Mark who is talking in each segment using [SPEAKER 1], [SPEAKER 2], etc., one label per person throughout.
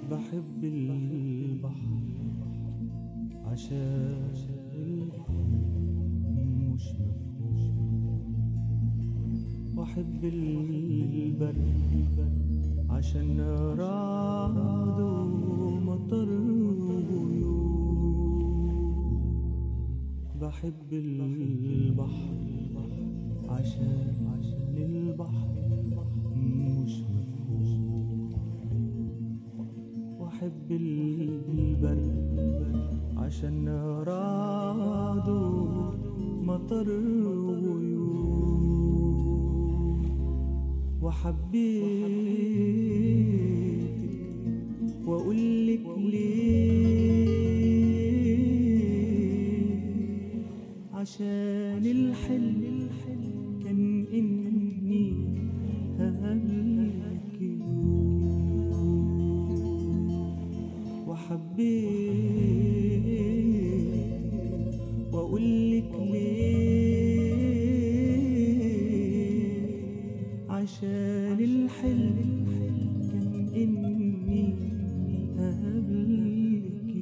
[SPEAKER 1] بحب البحر عشان البحر مش مفهوم واحب البرد عشان رعد ومطر وغيوم بحب البحر عشان عشان البحر مش مفهوم واحب البرد عشان رعد ومطر وغيوم وحبيتك واقول لك ليه عشان الحلم كان اني هقابلك وحبيت واقول لك ليه عشان الحلم كان اني هقابلك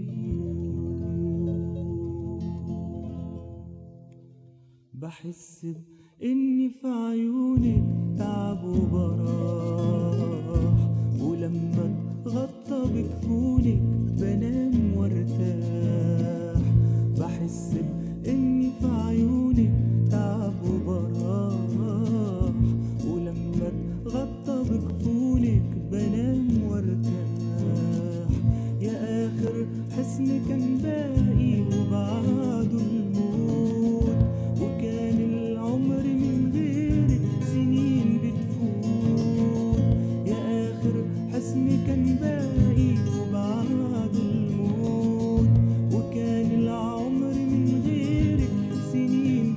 [SPEAKER 1] بحس باني في عيونك تعب وبراح ولما اتغطى بكفونك بنام وارتاح بحس باني في عيونك تعب وبراح ولما اتغطى بكفونك بنام وارتاح يا اخر حسن كان باقي وبعده الموت وكان العمر من غيرك سنين بتفوت يا اخر حسن كان باقي وبعده الموت وكان العمر من غيرك سنين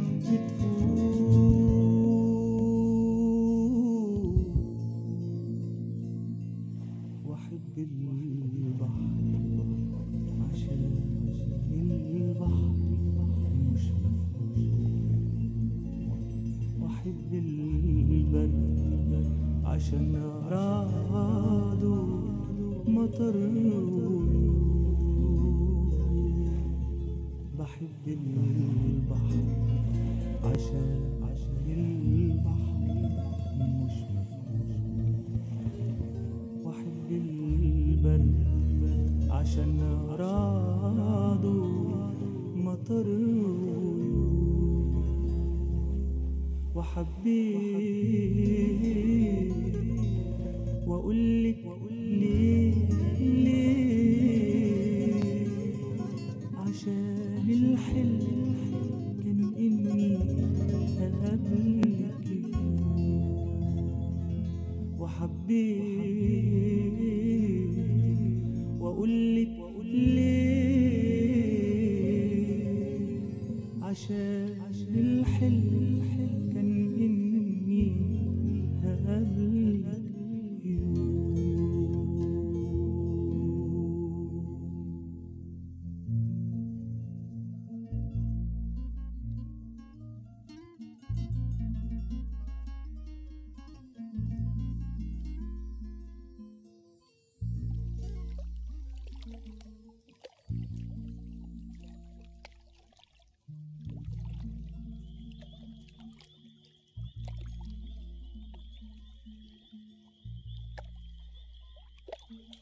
[SPEAKER 1] بتفوت واحب البحر عشان البحر مش مفهوم واحب البرد عشان رعد مطر بحب البحر عشان عشان البحر مش مفهوم واحب البرد عشان رعد مطر وحبيت واقول لك ليه